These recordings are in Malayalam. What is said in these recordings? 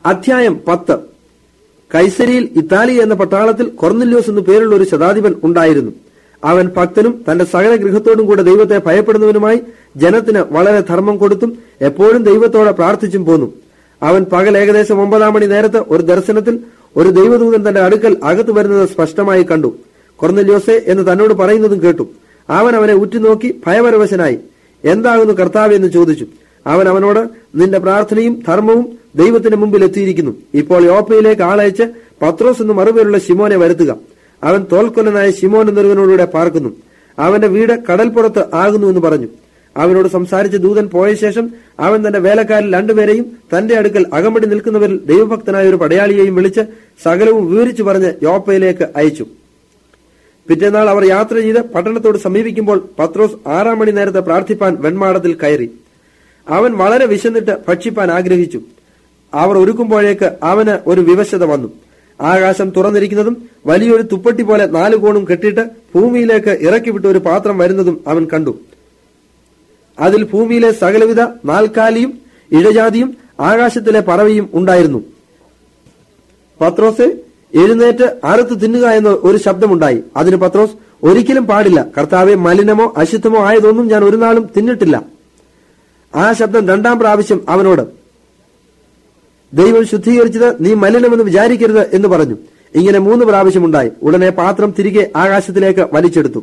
അധ്യായം പത്ത് കൈസരിയിൽ ഇത്താലി എന്ന പട്ടാളത്തിൽ കൊർന്നല്യോസ് എന്നു പേരുള്ള ഒരു ശതാധിപൻ ഉണ്ടായിരുന്നു അവൻ ഭക്തനും തന്റെ സകല ഗൃഹത്തോടും കൂടെ ദൈവത്തെ ഭയപ്പെടുന്നവനുമായി ജനത്തിന് വളരെ ധർമ്മം കൊടുത്തും എപ്പോഴും ദൈവത്തോടെ പ്രാർത്ഥിച്ചും പോന്നു അവൻ പകൽ ഏകദേശം ഒമ്പതാം മണി നേരത്ത് ഒരു ദർശനത്തിൽ ഒരു ദൈവദൂതൻ തന്റെ അടുക്കൽ അകത്ത് വരുന്നത് സ്പഷ്ടമായി കണ്ടു കൊർന്നല്യോസെ എന്ന് തന്നോട് പറയുന്നതും കേട്ടു അവൻ അവനെ ഉറ്റുനോക്കി ഭയപരവശനായി എന്താകുന്നു കർത്താവ് എന്ന് ചോദിച്ചു അവൻ അവനോട് നിന്റെ പ്രാർത്ഥനയും ധർമ്മവും ദൈവത്തിന്റെ മുമ്പിൽ എത്തിയിരിക്കുന്നു ഇപ്പോൾ യോപ്പയിലേക്ക് ആളയച്ച് പത്രോസ് എന്ന് മറുപേരുള്ള ശിമോനെ വരുത്തുക അവൻ തോൽക്കൊല്ലനായ ശിമോൻ എന്നൊരുവനോടുകൂടെ പാർക്കുന്നു അവന്റെ വീട് കടൽപ്പുറത്ത് ആകുന്നു എന്ന് പറഞ്ഞു അവനോട് സംസാരിച്ച ദൂതൻ പോയ ശേഷം അവൻ തന്റെ വേലക്കാരിൽ രണ്ടുപേരെയും തന്റെ അടുക്കൽ അകമ്പടി നിൽക്കുന്നവരിൽ ദൈവഭക്തനായ ഒരു പടയാളിയെയും വിളിച്ച് സകലവും വിവരിച്ചു പറഞ്ഞ് യോപ്പയിലേക്ക് അയച്ചു പിറ്റേന്നാൾ അവർ യാത്ര ചെയ്ത് പട്ടണത്തോട് സമീപിക്കുമ്പോൾ പത്രോസ് ആറാം മണി നേരത്തെ പ്രാർത്ഥിപ്പാൻ വെൺമാടത്തിൽ കയറി അവൻ വളരെ വിശന്നിട്ട് ഭക്ഷിപ്പാൻ ആഗ്രഹിച്ചു അവർ ഒരുക്കുമ്പോഴേക്ക് അവന് ഒരു വിവശത വന്നു ആകാശം തുറന്നിരിക്കുന്നതും വലിയൊരു തുപ്പട്ടി പോലെ നാലു കോണും കെട്ടിയിട്ട് ഭൂമിയിലേക്ക് ഇറക്കിവിട്ട ഒരു പാത്രം വരുന്നതും അവൻ കണ്ടു അതിൽ ഭൂമിയിലെ സകലവിധ നാൽക്കാലിയും ഇഴജാതിയും ആകാശത്തിലെ പറവയും ഉണ്ടായിരുന്നു പത്രോസ് എഴുന്നേറ്റ് അറുത്ത് തിന്നുക എന്ന ഒരു ശബ്ദമുണ്ടായി അതിന് പത്രോസ് ഒരിക്കലും പാടില്ല കർത്താവെ മലിനമോ അശുദ്ധമോ ആയതൊന്നും ഞാൻ ഒരു നാളും തിന്നിട്ടില്ല ആ ശബ്ദം രണ്ടാം പ്രാവശ്യം അവനോട് ദൈവം ശുദ്ധീകരിച്ചത് നീ മലിനമെന്ന് വിചാരിക്കരുത് എന്ന് പറഞ്ഞു ഇങ്ങനെ മൂന്ന് പ്രാവശ്യമുണ്ടായി ഉടനെ പാത്രം തിരികെ ആകാശത്തിലേക്ക് വലിച്ചെടുത്തു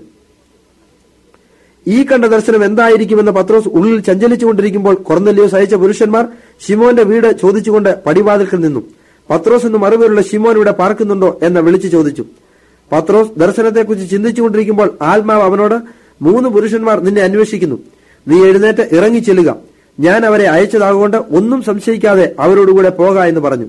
ഈ കണ്ട ദർശനം എന്തായിരിക്കുമെന്ന് പത്രോസ് ഉള്ളിൽ ചഞ്ചലിച്ചുകൊണ്ടിരിക്കുമ്പോൾ കൊർന്നല്യോസ് അയച്ച പുരുഷന്മാർ ശിമോന്റെ വീട് ചോദിച്ചുകൊണ്ട് പടിവാതിൽക്കൽ നിന്നു പത്രോസ് എന്ന് മറുപേരുള്ള ശിമോൻ ഇവിടെ പാർക്കുന്നുണ്ടോ എന്ന് വിളിച്ചു ചോദിച്ചു പത്രോസ് ദർശനത്തെക്കുറിച്ച് ചിന്തിച്ചുകൊണ്ടിരിക്കുമ്പോൾ ആത്മാവ് അവനോട് മൂന്ന് പുരുഷന്മാർ നിന്നെ അന്വേഷിക്കുന്നു നീ എഴുന്നേറ്റ് ഇറങ്ങി ചെല്ലുക ഞാൻ അവരെ അയച്ചതാകൊണ്ട് ഒന്നും സംശയിക്കാതെ അവരോടുകൂടെ പോക എന്ന് പറഞ്ഞു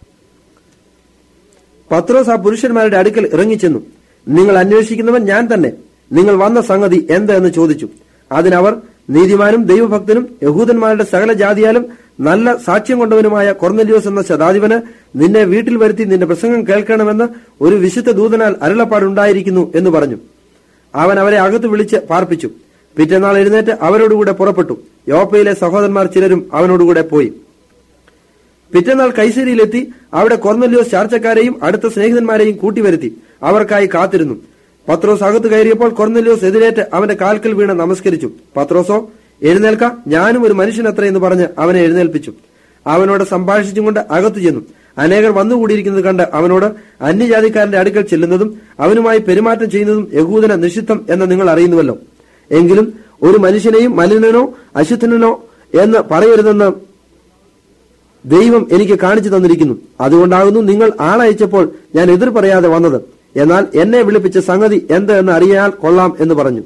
പത്രോസ് ആ പുരുഷന്മാരുടെ അടുക്കൽ ഇറങ്ങിച്ചെന്നു നിങ്ങൾ അന്വേഷിക്കുന്നവൻ ഞാൻ തന്നെ നിങ്ങൾ വന്ന സംഗതി എന്ത് എന്ന് ചോദിച്ചു അതിനവർ നീതിമാനും ദൈവഭക്തനും യഹൂദന്മാരുടെ സകല ജാതിയാലും നല്ല സാക്ഷ്യം കൊണ്ടവനുമായ കൊർന്നലിയോസ് എന്ന ശതാധിപന് നിന്നെ വീട്ടിൽ വരുത്തി നിന്റെ പ്രസംഗം കേൾക്കണമെന്ന് ഒരു വിശുദ്ധ ദൂതനാൽ അരുളപ്പാടുണ്ടായിരിക്കുന്നു എന്ന് പറഞ്ഞു അവൻ അവരെ അകത്ത് വിളിച്ച് പാർപ്പിച്ചു പിറ്റേന്നാൾ എഴുന്നേറ്റ് അവരോടുകൂടെ പുറപ്പെട്ടു യോപ്പയിലെ സഹോദരന്മാർ ചിലരും അവനോടുകൂടെ പോയി പിറ്റേന്നാൾ കൈസരിയിലെത്തി അവിടെ കൊർന്നല്യോസ് ചാർച്ചക്കാരെയും അടുത്ത സ്നേഹിതന്മാരെയും കൂട്ടിവരുത്തി അവർക്കായി കാത്തിരുന്നു പത്രോസ് അകത്ത് കയറിയപ്പോൾ കൊർന്നല്യോസ് എതിരേറ്റ് അവന്റെ കാൽക്കൽ വീണ് നമസ്കരിച്ചു പത്രോസോ എഴുന്നേൽക്ക ഞാനും ഒരു മനുഷ്യനത്ര എന്ന് പറഞ്ഞ് അവനെ എഴുന്നേൽപ്പിച്ചു അവനോട് സംഭാഷിച്ചും കൊണ്ട് അകത്തു ചെന്നു അനേകർ വന്നുകൂടിയിരിക്കുന്നത് കണ്ട് അവനോട് അന്യജാതിക്കാരന്റെ അടുക്കൽ ചെല്ലുന്നതും അവനുമായി പെരുമാറ്റം ചെയ്യുന്നതും യഹൂദന നിഷിദ്ധം എന്ന് നിങ്ങൾ അറിയുന്നുവല്ലോ എങ്കിലും ഒരു മനുഷ്യനെയും മലിനനോ അശുദ്ധനോ എന്ന് പറയരുതെന്ന് ദൈവം എനിക്ക് കാണിച്ചു തന്നിരിക്കുന്നു അതുകൊണ്ടാകുന്നു നിങ്ങൾ ആളയച്ചപ്പോൾ ഞാൻ എതിർ പറയാതെ വന്നത് എന്നാൽ എന്നെ വിളിപ്പിച്ച സംഗതി എന്ത് എന്ന് അറിയാൻ കൊള്ളാം എന്ന് പറഞ്ഞു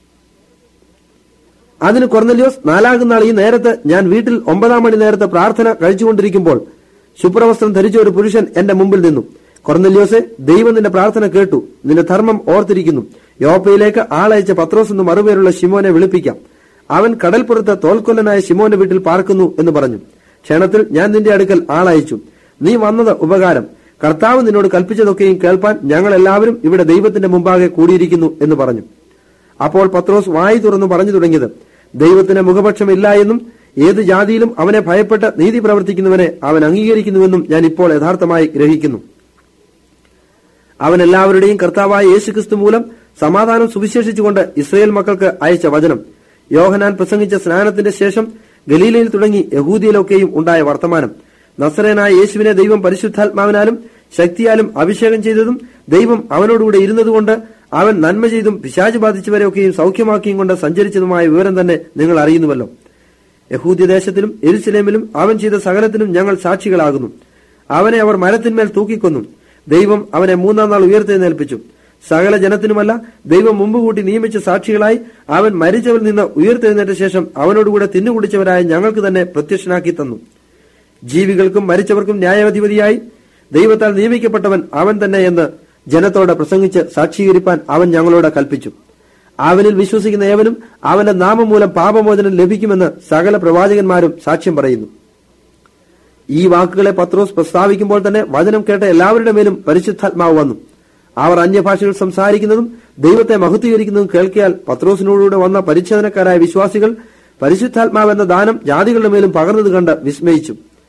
അതിന് കൊർന്നല്യോസ് നാലാകുന്ന നാൾ ഈ നേരത്ത് ഞാൻ വീട്ടിൽ ഒമ്പതാം മണി നേരത്തെ പ്രാർത്ഥന കഴിച്ചുകൊണ്ടിരിക്കുമ്പോൾ ശുഭ്രവസ്ത്രം ധരിച്ച ഒരു പുരുഷൻ എന്റെ മുമ്പിൽ നിന്നു കൊർന്നല്യോസെ ദൈവം നിന്റെ പ്രാർത്ഥന കേട്ടു നിന്റെ ധർമ്മം ഓർത്തിരിക്കുന്നു യോപ്പയിലേക്ക് ആളയച്ച പത്രോസ് എന്ന് മറുപേരുള്ള ശിമോനെ വിളിപ്പിക്കാം അവൻ കടൽപ്പുറത്ത് തോൽക്കൊല്ലനായ ശിമോന്റെ വീട്ടിൽ പാർക്കുന്നു എന്ന് പറഞ്ഞു ക്ഷണത്തിൽ ഞാൻ നിന്റെ അടുക്കൽ ആളയച്ചു നീ വന്നത് ഉപകാരം കർത്താവ് നിന്നോട് കൽപ്പിച്ചതൊക്കെയും കേൾപ്പാൻ ഞങ്ങൾ എല്ലാവരും ഇവിടെ ദൈവത്തിന്റെ മുമ്പാകെ കൂടിയിരിക്കുന്നു എന്ന് പറഞ്ഞു അപ്പോൾ പത്രോസ് വായി തുറന്നു പറഞ്ഞു തുടങ്ങിയത് ദൈവത്തിന് മുഖപക്ഷമില്ല എന്നും ഏത് ജാതിയിലും അവനെ ഭയപ്പെട്ട് നീതി പ്രവർത്തിക്കുന്നവനെ അവൻ അംഗീകരിക്കുന്നുവെന്നും ഞാൻ ഇപ്പോൾ യഥാർത്ഥമായി ഗ്രഹിക്കുന്നു അവൻ എല്ലാവരുടെയും കർത്താവായ യേശുക്രിസ്തു മൂലം സമാധാനം സുവിശേഷിച്ചുകൊണ്ട് ഇസ്രയേൽ മക്കൾക്ക് അയച്ച വചനം യോഹനാൻ പ്രസംഗിച്ച സ്നാനത്തിന്റെ ശേഷം ഗലീലയിൽ തുടങ്ങി യഹൂദിയിലൊക്കെയും ഉണ്ടായ വർത്തമാനം നസറേനായ യേശുവിനെ ദൈവം പരിശുദ്ധാത്മാവിനാലും ശക്തിയാലും അഭിഷേകം ചെയ്തതും ദൈവം അവനോടുകൂടെ ഇരുന്നതുകൊണ്ട് അവൻ നന്മ ചെയ്തും പിശാച് ബാധിച്ചവരെയൊക്കെയും സൗഖ്യമാക്കിയും കൊണ്ട് സഞ്ചരിച്ചതുമായ വിവരം തന്നെ നിങ്ങൾ അറിയുന്നുവല്ലോ യഹൂദ്യദേശത്തിലും എരുസലേമിലും അവൻ ചെയ്ത സകലത്തിനും ഞങ്ങൾ സാക്ഷികളാകുന്നു അവനെ അവർ മരത്തിന്മേൽ തൂക്കിക്കൊന്നു ദൈവം അവനെ മൂന്നാം നാൾ ഉയർത്തെഴുന്നേൽപ്പിച്ചു സകല ജനത്തിനുമല്ല ദൈവം മുമ്പ് കൂട്ടി നിയമിച്ച സാക്ഷികളായി അവൻ മരിച്ചവരിൽ നിന്ന് ഉയർത്തെഴുന്നേറ്റ ശേഷം അവനോടുകൂടെ തിന്നുകുടിച്ചവരായ ഞങ്ങൾക്ക് തന്നെ പ്രത്യക്ഷനാക്കി തന്നു ജീവികൾക്കും മരിച്ചവർക്കും ന്യായാധിപതിയായി ദൈവത്താൽ നിയമിക്കപ്പെട്ടവൻ അവൻ തന്നെ എന്ന് ജനത്തോട് പ്രസംഗിച്ച് സാക്ഷീകരിപ്പാൻ അവൻ ഞങ്ങളോട് കൽപ്പിച്ചു അവനിൽ വിശ്വസിക്കുന്ന ഏവനും അവന്റെ നാമം മൂലം പാപമോചനം ലഭിക്കുമെന്ന് സകല പ്രവാചകന്മാരും സാക്ഷ്യം പറയുന്നു ഈ വാക്കുകളെ പത്രോസ് പ്രസ്താവിക്കുമ്പോൾ തന്നെ വചനം കേട്ട എല്ലാവരുടെ മേലും പരിശുദ്ധാത്മാവ് വന്നു അവർ അന്യഭാഷകൾ സംസാരിക്കുന്നതും ദൈവത്തെ മഹത്വീകരിക്കുന്നതും കേൾക്കിയാൽ പത്രോസിനോടുകൂടെ വന്ന പരിച്ഛേദനക്കാരായ വിശ്വാസികൾ പരിശുദ്ധാത്മാവ് എന്ന ദാനം ജാതികളുടെ മേലും പകർന്നത് കണ്ട് വിസ്മയിച്ചു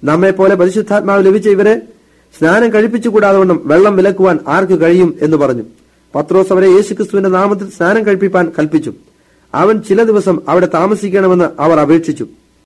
നമ്മെ പോലെ പരിശുദ്ധാത്മാവ് ലഭിച്ച ഇവരെ സ്നാനം കഴിപ്പിച്ചുകൂടാതെ വണ്ണം വെള്ളം വിലക്കുവാൻ ആർക്ക് കഴിയും എന്ന് പറഞ്ഞു പത്രോസ് അവരെ യേശുക്രിസ്തുവിന്റെ നാമത്തിൽ സ്നാനം കഴിപ്പിപ്പാൻ കൽപ്പിച്ചു അവൻ ചില ദിവസം അവിടെ താമസിക്കണമെന്ന് അവർ അപേക്ഷിച്ചു